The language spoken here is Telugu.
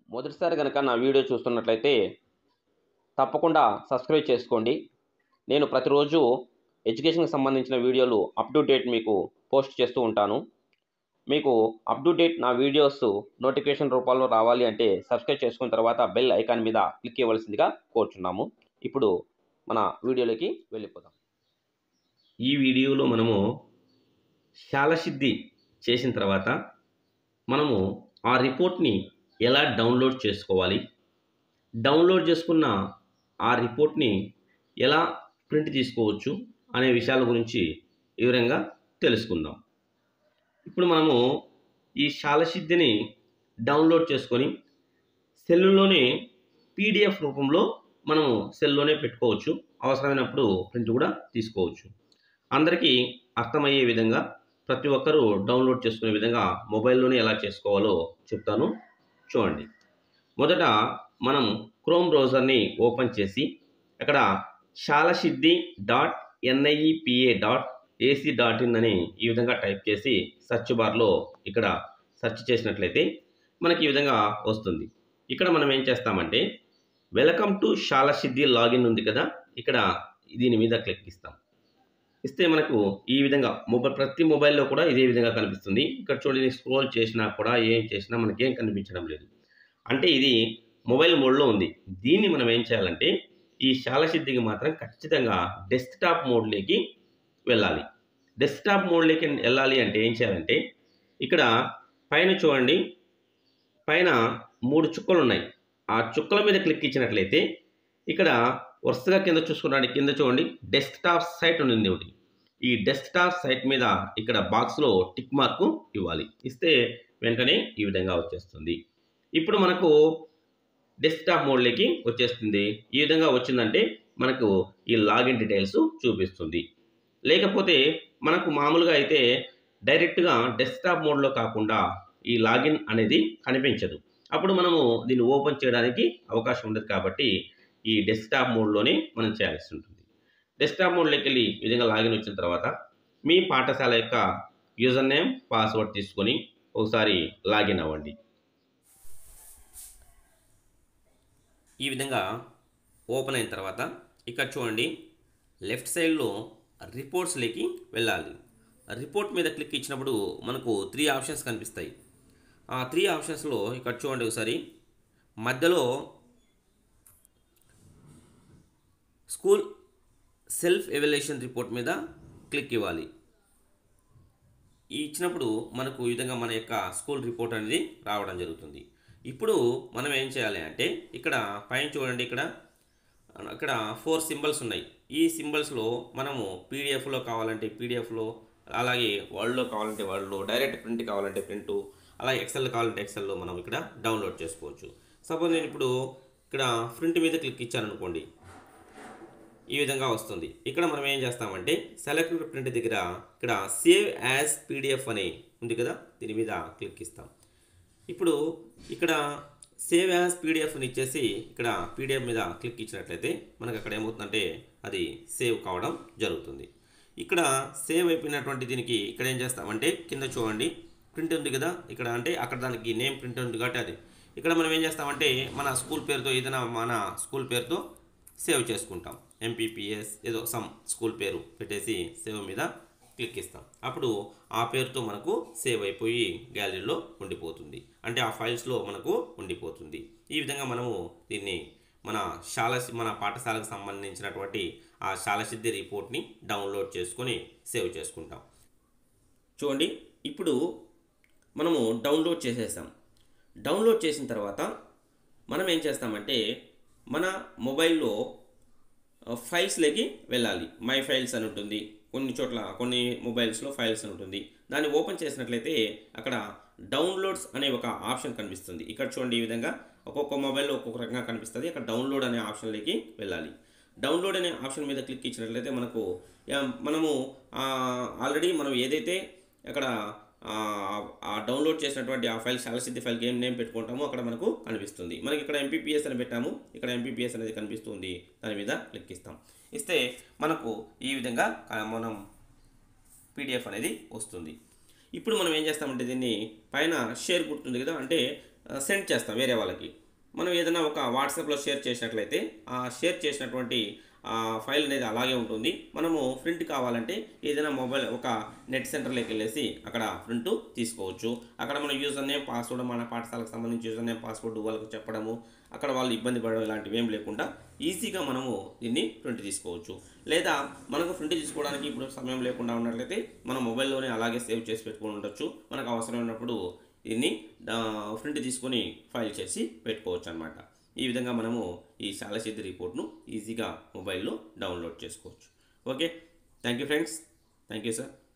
మొదటిసారి కనుక నా వీడియో చూస్తున్నట్లయితే తప్పకుండా సబ్స్క్రైబ్ చేసుకోండి నేను ప్రతిరోజు ఎడ్యుకేషన్కి సంబంధించిన వీడియోలు అప్ టు డేట్ మీకు పోస్ట్ చేస్తూ ఉంటాను మీకు అప్ టు డేట్ నా వీడియోస్ నోటిఫికేషన్ రూపాల్లో రావాలి అంటే సబ్స్క్రైబ్ చేసుకున్న తర్వాత బెల్ ఐకాన్ మీద క్లిక్ ఇవ్వవలసిందిగా కోరుచున్నాము ఇప్పుడు మన వీడియోలోకి వెళ్ళిపోదాం ఈ వీడియోలో మనము శాలసిద్ధి చేసిన తర్వాత మనము ఆ రిపోర్ట్ని ఎలా డౌన్లోడ్ చేసుకోవాలి డౌన్లోడ్ చేసుకున్న ఆ రిపోర్ట్ని ఎలా ప్రింట్ తీసుకోవచ్చు అనే విషయాల గురించి వివరంగా తెలుసుకుందాం ఇప్పుడు మనము ఈ శాలసిద్ధిని డౌన్లోడ్ చేసుకొని సెల్లులోనే పీడిఎఫ్ రూపంలో మనము సెల్లోనే పెట్టుకోవచ్చు అవసరమైనప్పుడు ప్రింట్ కూడా తీసుకోవచ్చు అందరికీ అర్థమయ్యే విధంగా ప్రతి ఒక్కరూ డౌన్లోడ్ చేసుకునే విధంగా మొబైల్లోనే ఎలా చేసుకోవాలో చెప్తాను చూడండి మొదట మనం క్రోమ్ బ్రౌజర్ని ఓపెన్ చేసి అక్కడ Shaalasiddhi dot NIEPA dot AC dot in అని ఈ విధంగా టైప్ చేసి సెర్చ్ బార్లో ఇక్కడ సెర్చ్ చేసినట్లయితే మనకి ఈ విధంగా వస్తుంది ఇక్కడ మనం ఏం చేస్తామంటే వెల్కమ్ టు శాలసిద్ధి లాగిన్ ఉంది కదా ఇక్కడ దీని మీద క్లిక్ ఇస్తాం ఇస్తే మనకు ఈ విధంగా మొబైల్ ప్రతి మొబైల్లో కూడా ఇదే విధంగా కనిపిస్తుంది ఇక్కడ చూడండి స్క్రోల్ చేసినా కూడా ఏం చేసినా మనకేం కనిపించడం లేదు అంటే ఇది మొబైల్ మోడ్లో ఉంది దీన్ని మనం ఏం చేయాలంటే ఈ శాలసిద్ధికి మాత్రం ఖచ్చితంగా డెస్క్టాప్ మోడ్లోకి వెళ్ళాలి డెస్క్టాప్ మోడ్లోకి వెళ్ళాలి అంటే ఏం చేయాలంటే ఇక్కడ పైన చూడండి పైన మూడు చుక్కలు ఉన్నాయి ఆ చుక్కల మీద క్లిక్ ఇచ్చినట్లయితే ఇక్కడ వరుసగా కింద చూసుకోవడానికి కింద చూడండి డెస్క్టాప్ సైట్ ఉంది ఒకటి ఈ డెస్క్టాప్ సైట్ మీద ఇక్కడ బాక్స్లో టిక్ మార్కు ఇవ్వాలి ఇస్తే వెంటనే ఈ విధంగా వచ్చేస్తుంది ఇప్పుడు మనకు డెస్క్టాప్ మోడ్లోకి వచ్చేస్తుంది ఈ విధంగా వచ్చిందంటే మనకు ఈ లాగిన్ డీటెయిల్స్ చూపిస్తుంది లేకపోతే మనకు మామూలుగా అయితే డైరెక్ట్గా డెస్క్టాప్ మోడ్లో కాకుండా ఈ లాగిన్ అనేది కనిపించదు అప్పుడు మనము దీన్ని ఓపెన్ చేయడానికి అవకాశం ఉండదు కాబట్టి ఈ డెస్క్టాప్ మోడ్లోనే మనం చేయాల్సి ఉంటుంది డెస్క్టాప్ మోడ్లోకి వెళ్ళి ఈ విధంగా లాగిన్ వచ్చిన తర్వాత మీ పాఠశాల యొక్క యూజర్ నేమ్ పాస్వర్డ్ తీసుకొని ఒకసారి లాగిన్ అవ్వండి ఈ విధంగా ఓపెన్ అయిన తర్వాత ఇక్కడ చూడండి లెఫ్ట్ సైడ్లో రిపోర్ట్స్లోకి వెళ్ళాలి రిపోర్ట్ మీద క్లిక్ ఇచ్చినప్పుడు మనకు త్రీ ఆప్షన్స్ కనిపిస్తాయి ఆ త్రీ ఆప్షన్స్లో ఇక్కడ చూడండి ఒకసారి మధ్యలో స్కూల్ సెల్ఫ్ ఎవాల్యుయేషన్ రిపోర్ట్ మీద క్లిక్ ఇవ్వాలి ఈ ఇచ్చినప్పుడు మనకు ఈ విధంగా మన యొక్క స్కూల్ రిపోర్ట్ అనేది రావడం జరుగుతుంది ఇప్పుడు మనం ఏం చేయాలి అంటే ఇక్కడ పైన చూడండి ఇక్కడ ఇక్కడ ఫోర్ సింబల్స్ ఉన్నాయి ఈ సింబల్స్లో మనము పీడిఎఫ్లో కావాలంటే పీడిఎఫ్లో అలాగే వర్డ్లో కావాలంటే వర్డ్లో డైరెక్ట్ ప్రింట్ కావాలంటే ప్రింట్ అలాగే ఎక్సెల్ కావాలంటే ఎక్సెల్లో మనం ఇక్కడ డౌన్లోడ్ చేసుకోవచ్చు సపోజ్ నేను ఇప్పుడు ఇక్కడ ప్రింట్ మీద క్లిక్ ఇచ్చాను అనుకోండి ఈ విధంగా వస్తుంది ఇక్కడ మనం ఏం చేస్తామంటే సెలెక్ట్ ప్రింట్ దగ్గర ఇక్కడ సేవ్ యాజ్ పీడిఎఫ్ అని ఉంది కదా దీని మీద క్లిక్ ఇస్తాం ఇప్పుడు ఇక్కడ సేవ్ యాజ్ పీడిఎఫ్ని ఇచ్చేసి ఇక్కడ పీడిఎఫ్ మీద క్లిక్ ఇచ్చినట్లయితే మనకు అక్కడ ఏమవుతుందంటే అది సేవ్ కావడం జరుగుతుంది ఇక్కడ సేవ్ అయిపోయినటువంటి దీనికి ఇక్కడ ఏం చేస్తామంటే కింద చూడండి ప్రింట్ ఉంది కదా ఇక్కడ అంటే అక్కడ దానికి నేమ్ ప్రింట్ ఉంది కాబట్టి అది ఇక్కడ మనం ఏం చేస్తామంటే మన స్కూల్ పేరుతో ఏదైనా మన స్కూల్ పేరుతో సేవ్ చేసుకుంటాం ఎంపీపీఎస్ ఏదో సమ్ స్కూల్ పేరు పెట్టేసి సేవ్ మీద క్లిక్ ఇస్తాం అప్పుడు ఆ పేరుతో మనకు సేవ్ అయిపోయి గ్యాలరీలో ఉండిపోతుంది అంటే ఆ ఫైల్స్లో మనకు ఉండిపోతుంది ఈ విధంగా మనము దీన్ని మన శాల మన పాఠశాలకు సంబంధించినటువంటి ఆ శాలసిద్ధి రిపోర్ట్ని డౌన్లోడ్ చేసుకొని సేవ్ చేసుకుంటాం చూడండి ఇప్పుడు మనము డౌన్లోడ్ చేసేసాం డౌన్లోడ్ చేసిన తర్వాత మనం ఏం చేస్తామంటే మన మొబైల్లో ఫైల్స్లోకి వెళ్ళాలి మై ఫైల్స్ అని ఉంటుంది కొన్ని చోట్ల కొన్ని మొబైల్స్లో ఫైల్స్ అని ఉంటుంది దాన్ని ఓపెన్ చేసినట్లయితే అక్కడ డౌన్లోడ్స్ అనే ఒక ఆప్షన్ కనిపిస్తుంది ఇక్కడ చూడండి ఈ విధంగా ఒక్కొక్క మొబైల్లో ఒక్కొక్క రకంగా కనిపిస్తుంది అక్కడ డౌన్లోడ్ అనే ఆప్షన్లోకి వెళ్ళాలి డౌన్లోడ్ అనే ఆప్షన్ మీద క్లిక్ ఇచ్చినట్లయితే మనకు యా, మనము ఆల్రెడీ మనం ఏదైతే అక్కడ ఆ, ఆ డౌన్లోడ్ చేసినటువంటి ఆ ఫైల్ శాలసిద్ధి ఫైల్కి ఏం నేమ్ పెట్టుకుంటామో అక్కడ మనకు కనిపిస్తుంది మనకి ఇక్కడ ఎంపీపీఎస్ అని పెట్టాము ఇక్కడ ఎంపీపీఎస్ అనేది కనిపిస్తుంది దాని మీద క్లిక్ ఇస్తాం ఇస్తే మనకు ఈ విధంగా ఆ, మనం పీడిఎఫ్ అనేది వస్తుంది ఇప్పుడు మనం ఏం చేస్తామంటే దీన్ని పైన షేర్ గుర్తుంది కదా అంటే సెండ్ చేస్తాం వేరే వాళ్ళకి మనం ఏదైనా ఒక వాట్సాప్లో షేర్ చేసినట్లయితే ఆ షేర్ చేసినటువంటి ఆ ఫైల్ అనేది అలాగే ఉంటుంది మనము ప్రింట్ కావాలంటే ఏదైనా మొబైల్ ఒక నెట్ సెంటర్లోకి వెళ్ళేసి అక్కడ ప్రింట్ తీసుకోవచ్చు అక్కడ మన యూజర్ నేమ్ పాస్వర్డ్ మన పాఠశాలకు సంబంధించి యూజర్ నేమ్ పాస్వర్డ్ వాళ్ళకు చెప్పడము అక్కడ వాళ్ళు ఇబ్బంది పడడం ఇలాంటివి ఏం లేకుండా ఈజీగా మనము దీన్ని ప్రింట్ తీసుకోవచ్చు లేదా మనకు ప్రింట్ తీసుకోవడానికి ఇప్పుడు సమయం లేకుండా ఉన్నట్లయితే మన మొబైల్లోనే అలాగే సేవ్ చేసి పెట్టుకొని ఉండొచ్చు మనకు అవసరమైనప్పుడు దీన్ని ప్రింట్ తీసుకొని ఫైల్ చేసి పెట్టుకోవచ్చు అనమాట ఈ విధంగా మనము ఈ శాలసిద్ధి రిపోర్ట్ను ఈజీగా మొబైల్లో డౌన్లోడ్ చేసుకోవచ్చు okay thank you friends thank you sir